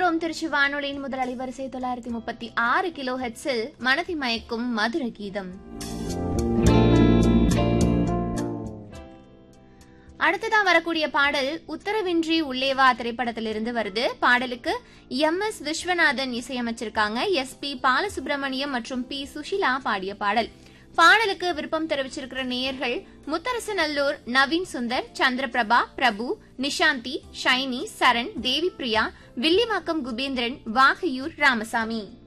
இணைந்திருக்கிறோம் திருச்சி வானொலியின் முதல் அலைவரிசை தொள்ளாயிரத்தி முப்பத்தி ஆறு கிலோ ஹெட்ஸில் மனதை மயக்கும் மதுர கீதம் அடுத்ததா வரக்கூடிய பாடல் உத்தரவின்றி உள்ளேவா திரைப்படத்திலிருந்து வருது பாடலுக்கு எம் எஸ் விஸ்வநாதன் இசையமைச்சிருக்காங்க எஸ் பி பாலசுப்ரமணியம் மற்றும் பி சுஷிலா பாடிய பாடல் பாடலுக்கு விருப்பம் தெரிவிச்சிருக்கிற நேயர்கள் முத்தரசநல்லூர் நவீன் சுந்தர் சந்திரபிரபா பிரபு நிஷாந்தி ஷைனி சரண் தேவி பிரியா வில்லிவாக்கம் குபேந்திரன் வாகையூர் ராமசாமி